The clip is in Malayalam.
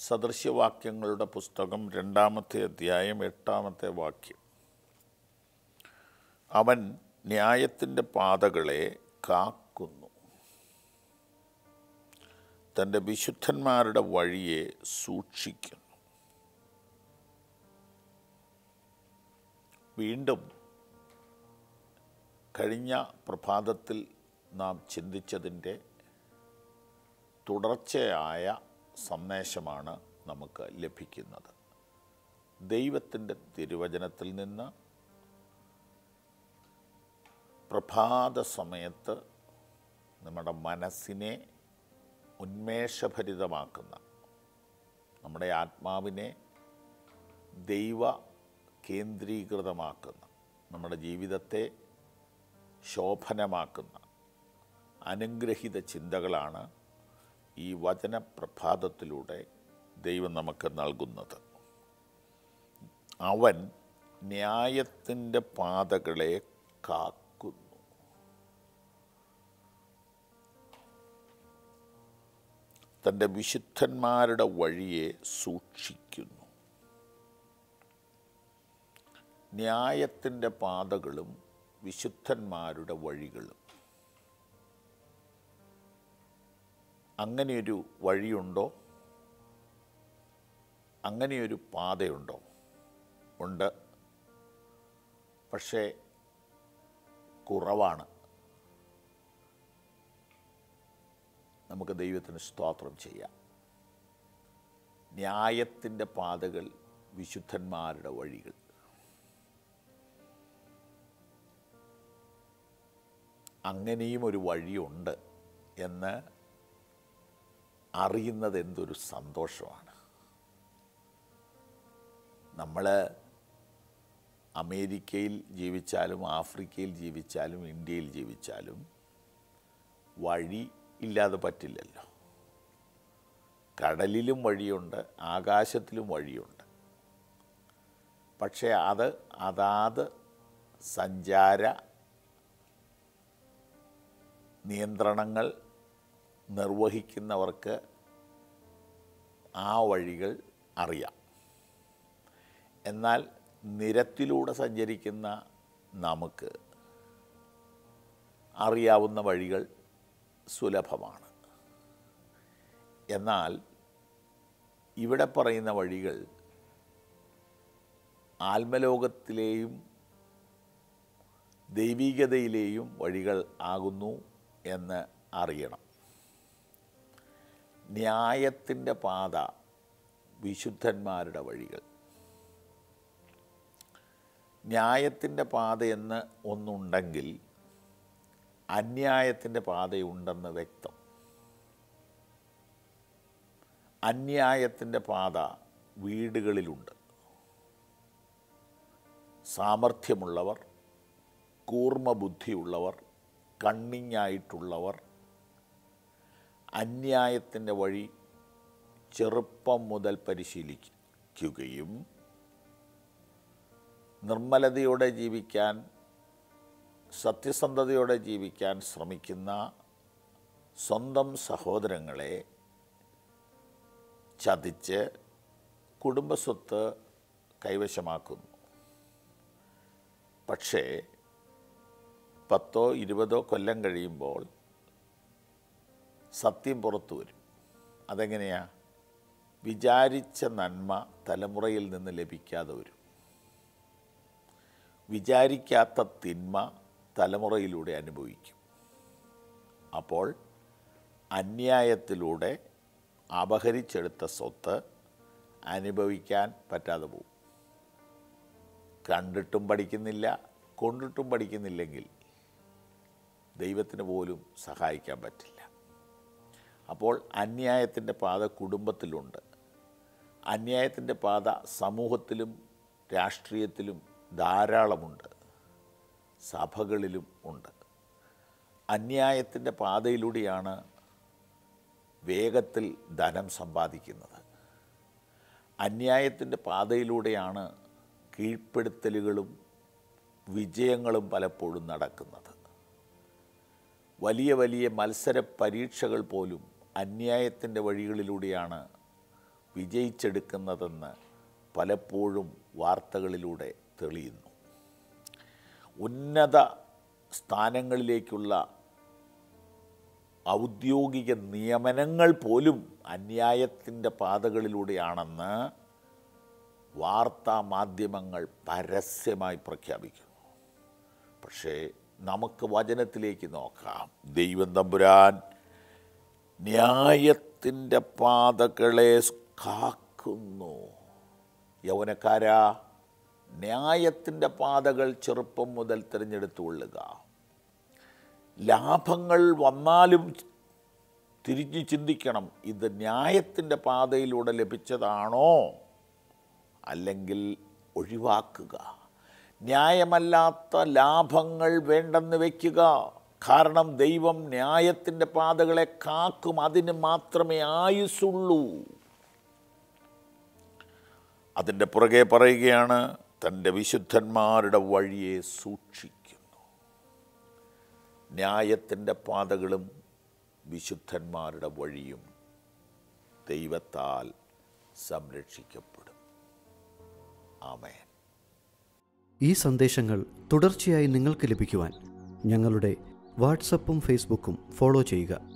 സദൃശ്യവാക്യങ്ങളുടെ പുസ്തകം രണ്ടാമത്തെ അധ്യായം എട്ടാമത്തെ വാക്യം അവൻ ന്യായത്തിൻ്റെ പാതകളെ കാക്കുന്നു തൻ്റെ വിശുദ്ധന്മാരുടെ വഴിയെ സൂക്ഷിക്കുന്നു വീണ്ടും കഴിഞ്ഞ പ്രഭാതത്തിൽ നാം ചിന്തിച്ചതിൻ്റെ തുടർച്ചയായ സന്ദേശമാണ് നമുക്ക് ലഭിക്കുന്നത് ദൈവത്തിൻ്റെ തിരുവചനത്തിൽ നിന്ന് പ്രഭാത സമയത്ത് നമ്മുടെ മനസ്സിനെ ഉന്മേഷഭരിതമാക്കുന്ന നമ്മുടെ ആത്മാവിനെ ദൈവ കേന്ദ്രീകൃതമാക്കുന്ന നമ്മുടെ ജീവിതത്തെ ശോഭനമാക്കുന്ന അനുഗ്രഹിത ചിന്തകളാണ് ഈ വചനപ്രഭാതത്തിലൂടെ ദൈവം നമുക്ക് നൽകുന്നത് അവൻ ന്യായത്തിൻ്റെ പാതകളെ കാക്കുന്നു തൻ്റെ വിശുദ്ധന്മാരുടെ വഴിയെ സൂക്ഷിക്കുന്നു ന്യായത്തിൻ്റെ പാതകളും വിശുദ്ധന്മാരുടെ വഴികളും അങ്ങനെയൊരു വഴിയുണ്ടോ അങ്ങനെയൊരു പാതയുണ്ടോ ഉണ്ട് പക്ഷേ കുറവാണ് നമുക്ക് ദൈവത്തിന് സ്തോത്രം ചെയ്യാം ന്യായത്തിൻ്റെ പാതകൾ വിശുദ്ധന്മാരുടെ വഴികൾ അങ്ങനെയും ഒരു വഴിയുണ്ട് എന്ന് അറിയുന്നത് എന്തൊരു സന്തോഷമാണ് നമ്മൾ അമേരിക്കയിൽ ജീവിച്ചാലും ആഫ്രിക്കയിൽ ജീവിച്ചാലും ഇന്ത്യയിൽ ജീവിച്ചാലും വഴി ഇല്ലാതെ പറ്റില്ലല്ലോ കടലിലും വഴിയുണ്ട് ആകാശത്തിലും വഴിയുണ്ട് പക്ഷേ അത് അതാത് സഞ്ചാര നിയന്ത്രണങ്ങൾ നിർവഹിക്കുന്നവർക്ക് ആ വഴികൾ അറിയാം എന്നാൽ നിരത്തിലൂടെ സഞ്ചരിക്കുന്ന നമുക്ക് അറിയാവുന്ന വഴികൾ സുലഭമാണ് എന്നാൽ ഇവിടെ പറയുന്ന വഴികൾ ആത്മലോകത്തിലെയും ദൈവികതയിലെയും വഴികൾ ആകുന്നു എന്ന് അറിയണം ന്യായത്തിൻ്റെ പാത വിശുദ്ധന്മാരുടെ വഴികൾ ന്യായത്തിൻ്റെ പാതയെന്ന് ഒന്നുണ്ടെങ്കിൽ അന്യായത്തിൻ്റെ പാതയുണ്ടെന്ന് വ്യക്തം അന്യായത്തിൻ്റെ പാത വീടുകളിലുണ്ട് സാമർഥ്യമുള്ളവർ കൂർമ്മബുദ്ധിയുള്ളവർ കണ്ണിങ്ങായിട്ടുള്ളവർ അന്യായത്തിൻ്റെ വഴി ചെറുപ്പം മുതൽ പരിശീലിക്കുകയും നിർമ്മലതയോടെ ജീവിക്കാൻ സത്യസന്ധതയോടെ ജീവിക്കാൻ ശ്രമിക്കുന്ന സ്വന്തം സഹോദരങ്ങളെ ചതിച്ച് കുടുംബസ്വത്ത് കൈവശമാക്കുന്നു പക്ഷേ പത്തോ ഇരുപതോ കൊല്ലം കഴിയുമ്പോൾ സത്യം പുറത്തു വരും അതെങ്ങനെയാ വിചാരിച്ച നന്മ തലമുറയിൽ നിന്ന് ലഭിക്കാതെ വരും വിചാരിക്കാത്ത തിന്മ തലമുറയിലൂടെ അനുഭവിക്കും അപ്പോൾ അന്യായത്തിലൂടെ അപഹരിച്ചെടുത്ത സ്വത്ത് അനുഭവിക്കാൻ പറ്റാതെ പോകും കണ്ടിട്ടും പഠിക്കുന്നില്ല കൊണ്ടിട്ടും പഠിക്കുന്നില്ലെങ്കിൽ ദൈവത്തിന് പോലും സഹായിക്കാൻ പറ്റില്ല അപ്പോൾ അന്യായത്തിൻ്റെ പാത കുടുംബത്തിലുണ്ട് അന്യായത്തിൻ്റെ പാത സമൂഹത്തിലും രാഷ്ട്രീയത്തിലും ധാരാളമുണ്ട് സഭകളിലും ഉണ്ട് അന്യായത്തിൻ്റെ പാതയിലൂടെയാണ് വേഗത്തിൽ ധനം സമ്പാദിക്കുന്നത് അന്യായത്തിൻ്റെ പാതയിലൂടെയാണ് കീഴ്പ്പെടുത്തലുകളും വിജയങ്ങളും പലപ്പോഴും നടക്കുന്നത് വലിയ വലിയ മത്സര പരീക്ഷകൾ പോലും അന്യായത്തിൻ്റെ വഴികളിലൂടെയാണ് വിജയിച്ചെടുക്കുന്നതെന്ന് പലപ്പോഴും വാർത്തകളിലൂടെ തെളിയുന്നു ഉന്നത സ്ഥാനങ്ങളിലേക്കുള്ള ഔദ്യോഗിക നിയമനങ്ങൾ പോലും അന്യായത്തിൻ്റെ പാതകളിലൂടെയാണെന്ന് വാർത്താ മാധ്യമങ്ങൾ പരസ്യമായി പ്രഖ്യാപിക്കുന്നു പക്ഷേ നമുക്ക് വചനത്തിലേക്ക് നോക്കാം ദൈവം തമ്പുരാൻ ന്യായത്തിൻ്റെ പാതകളെ കാക്കുന്നു യൗവനക്കാരാ ന്യായത്തിൻ്റെ പാതകൾ ചെറുപ്പം മുതൽ തിരഞ്ഞെടുത്തുകൊള്ളുക ലാഭങ്ങൾ വന്നാലും തിരിഞ്ഞ് ചിന്തിക്കണം ഇത് ന്യായത്തിൻ്റെ പാതയിലൂടെ ലഭിച്ചതാണോ അല്ലെങ്കിൽ ഒഴിവാക്കുക ന്യായമല്ലാത്ത ലാഭങ്ങൾ വേണ്ടെന്ന് വയ്ക്കുക കാരണം ദൈവം ന്യായത്തിൻ്റെ പാതകളെ കാക്കും അതിന് മാത്രമേ ആയുസുള്ളൂ അതിൻ്റെ പുറകെ പറയുകയാണ് തൻ്റെ വിശുദ്ധന്മാരുടെ വഴിയെ സൂക്ഷിക്കുന്നു ന്യായത്തിൻ്റെ പാതകളും വിശുദ്ധന്മാരുടെ വഴിയും ദൈവത്താൽ സംരക്ഷിക്കപ്പെടും ആമേൻ ഈ സന്ദേശങ്ങൾ തുടർച്ചയായി നിങ്ങൾക്ക് ലഭിക്കുവാൻ ഞങ്ങളുടെ വാട്സപ്പും ഫേസ്ബുക്കും ഫോളോ ചെയ്യുക